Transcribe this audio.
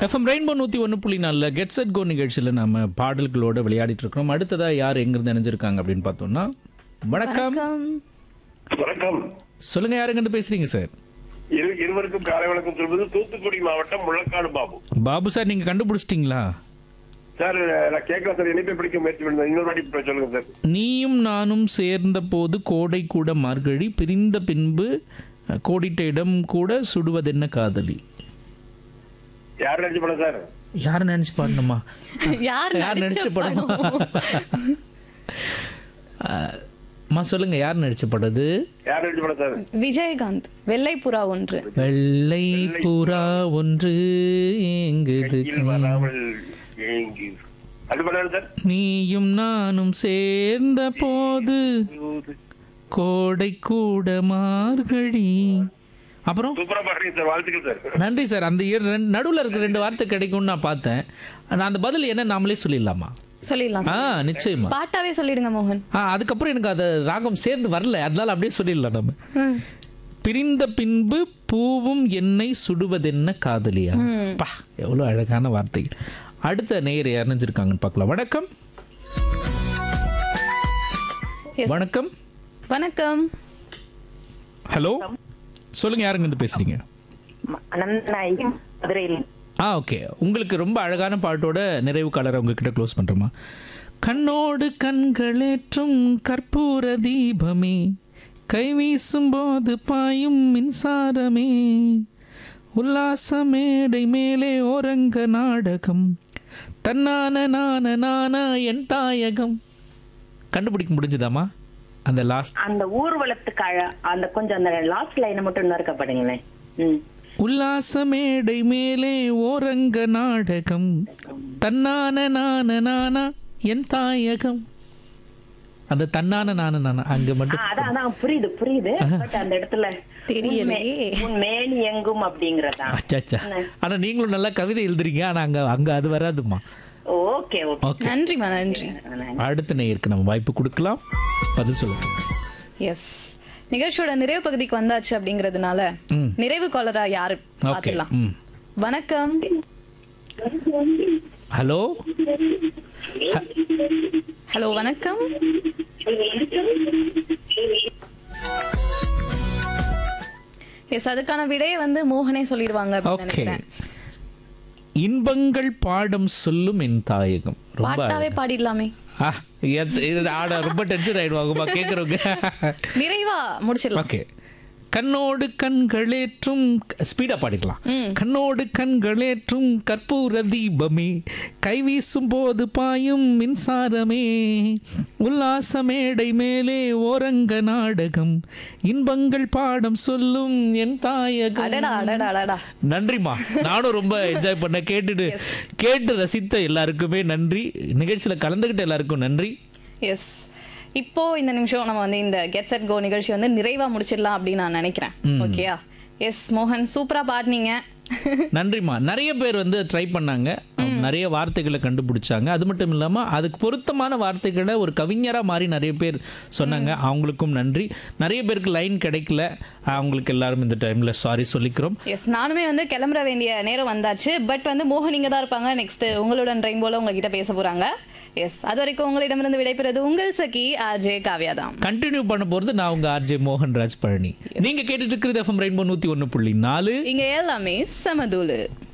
FM rainbow நூற்றி ஒன்று புள்ளி நாலில் கெட் செட் கோ நிகழ்ச்சியில் நம்ம பாடல்களோட விளையாடிட்டு இருக்கிறோம் அடுத்ததா யார் எங்கிருந்து இணைஞ்சிருக்காங்க அப்படின்னு பார்த்தோம்னா வணக்கம் வணக்கம் வணக்கம் சொல்லுங்க யாருங்கிட்ட பேசுறீங்க சார் இரு- இருவருக்கும் காலை வணக்கம் சொல்வது தூத்துக்குடி மாவட்டம் முழக்காடு பாபு பாபு சார் நீங்க கண்டுபிடிச்சிட்டிங்களா சார் நான் கேட்கல சார் இணைப்பை பிடிக்க முயற்சி பண்ணுறேன் இன்னொரு வாட்டி இப்ப சொல்லுங்க சார் நீயும் நானும் சேர்ந்த போது கோடை கூட மார்கழி பிரிந்த பின்பு அஹ், கோடிட்ட இடம் கூட சுடுவதென்ன காதலி யார் நினைச்சு படம் சார் யார் நினைச்சு பாடணுமா யார் யார் நடிச்ச நடிச்ச படமா படம் அஹ், அம்மா சொல்லுங்க யார் நடிச்ச படம் அது யார் நினைச்சு படம் சார் விஜயகாந்த் வெள்ளை புறா ஒன்று வெள்ளை புறா ஒன்று ஏங்குது கையில் வராமல் ஏங்கி அது பண்ணாரு சார் நீயும் நானும் சேர்ந்த போது கோடை கூட மார்கழி அப்புறம் சூப்பரா பாடுறீங்க சார் வாழ்த்துக்கள் சார் நன்றி சார் அந்த நடுவில் இருக்கிற ரெண்டு வார்த்தை கிடைக்கும்னு நான் பார்த்தேன் நான் அந்த பதில் என்ன நாமளே சொல்லிடலாமா சொல்லிடலாம் ஆ நிச்சயமா பாட்டாவே சொல்லிடுங்க மோகன் ஆ அதுக்கப்புறம் எனக்கு அது ராகம் சேர்ந்து வரல அதனால அப்படியே சொல்லிடலாம் நம்ம பிரிந்த பின்பு பூவும் என்னை சுடுவதென்ன காதலியா பா எவ்வளவு அழகான வார்த்தைகள் அடுத்த நேயர் இணைஞ்சிருக்காங்கன்னு பார்க்கலாம் வணக்கம் Yes. வணக்கம் வணக்கம் ஹலோ சொல்லுங்க யாருங்க இருந்து பேசுறீங்க அனந்தநாயகி மதுரையில் ஆ ஓகே உங்களுக்கு ரொம்ப அழகான பாட்டோட நிறைவு காலரை உங்ககிட்ட க்ளோஸ் பண்ணுறோமா கண்ணோடு கண்களேற்றும் கற்பூர தீபமே கை வீசும் போது பாயும் மின்சாரமே உல்லாச மேடை மேலே ஓரங்க நாடகம் தன்னான நான நானா என் தாயகம் கண்டுபிடிக்க முடிஞ்சுதாம்மா அந்த லாஸ்ட் அந்த ஊர்வலத்துக்கு அழ- அந்த கொஞ்சம் அந்த லாஸ்ட் லைனை மட்டும் இன்னும் இருக்க பாருங்களேன் ம். உல்லாச மேடை மேலே ஓரங்க நாடகம் தன்னான நான நானா என் தாயகம் அந்த தன்னான நான நானா அங்க ஆ, மட்டும் அதான் அதான் புரியுது புரியுது பட் அந்த இடத்துல தெரியலையே. உன் மே- உன் மேனி எங்கும் அப்படிங்கறதா அச்சாச்சா ஆனா நீங்களும் நல்லா கவிதை எழுதுறீங்க ஆனா அங்க அங்க அது வராதுமா ஓகே ஓகே ஓகே நன்றிமா நன்றி அடுத்த நேயருக்கு நம்ம வாய்ப்பு கொடுக்கலாம் பதில் சொல்லுங்க எஸ் நிகழ்ச்சியோட நிறைவு பகுதிக்கு வந்தாச்சு அப்படிங்கறதுனால ம். நிறைவு காலரா யாரு ஓகே பாத்துடலாம் ம் வணக்கம் ஹலோ ஹலோ வணக்கம் எஸ் அதுக்கான விடையை வந்து மோகனே சொல்லிடுவாங்க அப்படின்னு ஓகே நினைக்கிறேன் இன்பங்கள் பாடம் சொல்லும் என் தாயகம் ரொம்ப பாட்டாவே பாடிடலாமே ஆ, எத்- இது ஆட ரொம்ப டென்ஷன் ஆயிடுவாங்கம்மா கேட்குறவங்க நிறைவா முடிச்சிடலாம் ஓகே கண்ணோடு கண்களேற்றும் ஸ்பீடா பாடிக்கலாம் கண்ணோடு கண்களேற்றும் கற்பூர தீபமே கைவீசும் போது பாயும் மின்சாரமே உல்லாச மேடை மேலே ஓரங்க நாடகம் இன்பங்கள் பாடம் சொல்லும் என் தாயகம் அடடா அடடா அடடா நன்றிம்மா நானும் ரொம்ப என்ஜாய் பண்ண கேட்டுட்டு கேட்டு ரசித்த எல்லாருக்குமே நன்றி நிகழ்ச்சியில கலந்துக்கிட்ட எல்லாருக்கும் நன்றி எஸ் இப்போ இந்த நிமிஷம் நம்ம வந்து இந்த கெட் செட் கோ நிகழ்ச்சி வந்து நிறைவா முடிச்சிடலாம் அப்படின்னு நான் நினைக்கிறேன் ஓகேயா எஸ் மோகன் சூப்பரா பாடினீங்க நன்றிம்மா நிறைய பேர் வந்து ட்ரை பண்ணாங்க நிறைய வார்த்தைகளை கண்டுபிடிச்சாங்க அது மட்டும் இல்லாமல் அதுக்கு பொருத்தமான வார்த்தைகளை ஒரு கவிஞராக மாறி நிறைய பேர் சொன்னாங்க அவங்களுக்கும் நன்றி நிறைய பேருக்கு லைன் கிடைக்கல அவங்களுக்கு எல்லாரும் இந்த டைமில் சாரி சொல்லிக்கிறோம் எஸ் நானுமே வந்து கிளம்புற வேண்டிய நேரம் வந்தாச்சு பட் வந்து மோகன் இங்க தான் இருப்பாங்க நெக்ஸ்ட் உங்களுடன் ட்ரெயின் போல உங்ககிட்ட பேச போறாங்க எஸ் அது வரைக்கும் உங்களிடமிருந்து விடைபெறுவது உங்கள் சகி ஆஜே காவ்யா தான் கண்டினியூ பண்ண போகிறது நான் உங்கள் ஆர்ஜே மோகன்ராஜ் பழனி நீங்கள் கேட்டுட்டு இருக்கிறது எஃப்எம் ரெயின்போ நூற்றி ஒன்று புள்ளி நாலு இங்க எல்லாமே சமதூளு